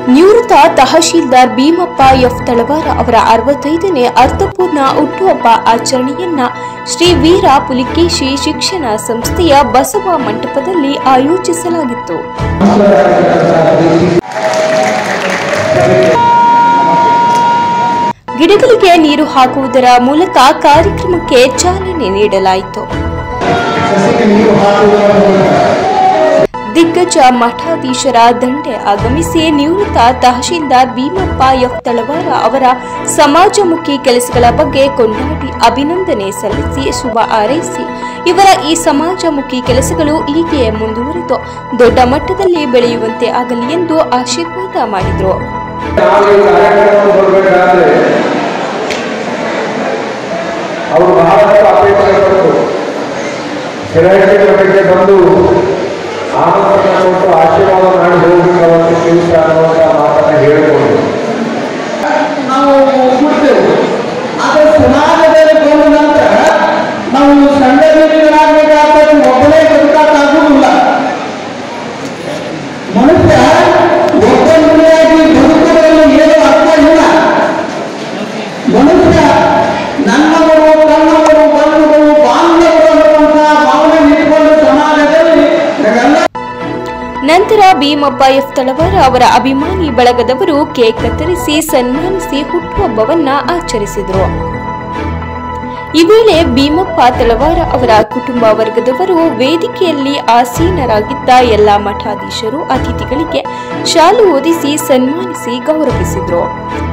ನಿವೃತ್ತ ತಹಶೀಲ್ದಾರ್ ಭೀಮಪ್ಪ ಎಫ್ ತಳವಾರ ಅವರ ಅರವತ್ತೈದನೇ ಅರ್ಥಪೂರ್ಣ ಹುಟ್ಟುಹಬ್ಬ ಆಚರಣೆಯನ್ನ ಶ್ರೀ ವೀರ ಪುಲಿಕೇಶಿ ಶಿಕ್ಷಣ ಸಂಸ್ಥೆಯ ಬಸವ ಮಂಟಪದಲ್ಲಿ ಆಯೋಜಿಸಲಾಗಿತ್ತು ಗಿಡಗಳಿಗೆ ನೀರು ಹಾಕುವುದರ ಮೂಲಕ ಕಾರ್ಯಕ್ರಮಕ್ಕೆ ಚಾಲನೆ ನೀಡಲಾಯಿತು ಸಸಿಗೆ ನೀರು ಹಾಕುವುದರ ಮೂಲಕ ದಿಗ್ಗಜ ಮಠಾಧೀಶರ ದಂಡೆ ಆಗಮಿಸಿ ನಿವೃತ್ತ ತಹಶೀಲ್ದಾರ್ ಭೀಮಪ್ಪ ಎಫ್ ತಳವಾರ ಅವರ ಸಮಾಜಮುಖಿ ಕೆಲಸಗಳ ಬಗ್ಗೆ ಕೊಂಡಾಡಿ ಅಭಿನಂದನೆ ಸಲ್ಲಿಸಿ ಶುಭ ಹಾರೈಸಿ ಇವರ ಈ ಸಮಾಜಮುಖಿ ಕೆಲಸಗಳು ಹೀಗೆ ಮುಂದುವರಿದು ದೊಡ್ಡ ಮಟ್ಟದಲ್ಲಿ ಬೆಳೆಯುವಂತೆ ಆಗಲಿ ಎಂದು ಆಶೀರ್ವಾದ ಮಾಡಿದರು ನಾವು ಈ ಕಾರ್ಯಕ್ರಮ ಬರಬೇಕಾದ್ರೆ ಅವರು ಬಹಳಷ್ಟು ಅಪೇಕ್ಷೆ ಪಟ್ಟು ಶಿರಾಯಿಗೆ ಬಂದು ಆಮಂತ್ರಣ ಕೊಟ್ಟು ಆಶೀರ್ವಾದ ಮಾಡಿ ಹೋಗಬೇಕಾದಂತ ಕೆಲಸ ಅನ್ನುವಂಥ ಮಾತನ್ನ ಹೇಳಿಕೊಂಡು ನಾವು ಬಿಡ್ತೇವೆ ಆದರೆ ಸಮಾಜದಲ್ಲಿ ಬಂದ ನಂತರ ನಾವು ಸಣ್ಣ ನೀರಿನಾಗಬೇಕಾದ್ರೆ ಒಬ್ಬನೇ ಬದುಕಾಗುವುದಿಲ್ಲ ಮನುಷ್ಯ ಒಬ್ಬೊಬ್ಬರಾಗಿ ಬದುಕುವುದರಲ್ಲಿ ಏನು ಅರ್ಥ ಇಲ್ಲ ಮನುಷ್ಯ ನನ್ನವರು ತನ್ನವರು ಬಂಧುಗಳು ಬಾಂಧವರು ಅನ್ನುವಂತಹ ಭಾವನೆ ಇಟ್ಕೊಂಡು ಸಮಾಜದಲ್ಲಿ ನಾವೆಲ್ಲ ನಂತರ ಭೀಮಪ್ಪ ಎಫ್ ತಳವಾರ ಅವರ ಅಭಿಮಾನಿ ಬಳಗದವರು ಕೇಕ್ ಕತ್ತರಿಸಿ ಸನ್ಮಾನಿಸಿ ಹುಟ್ಟುಹಬ್ಬವನ್ನ ಆಚರಿಸಿದರು ಈ ವೇಳೆ ಭೀಮಪ್ಪ ತಳವಾರ ಅವರ ಕುಟುಂಬ ವರ್ಗದವರು ವೇದಿಕೆಯಲ್ಲಿ ಆಸೀನರಾಗಿದ್ದ ಎಲ್ಲ ಮಠಾಧೀಶರು ಅತಿಥಿಗಳಿಗೆ ಶಾಲು ಓದಿಸಿ ಸನ್ಮಾನಿಸಿ ಗೌರವಿಸಿದರು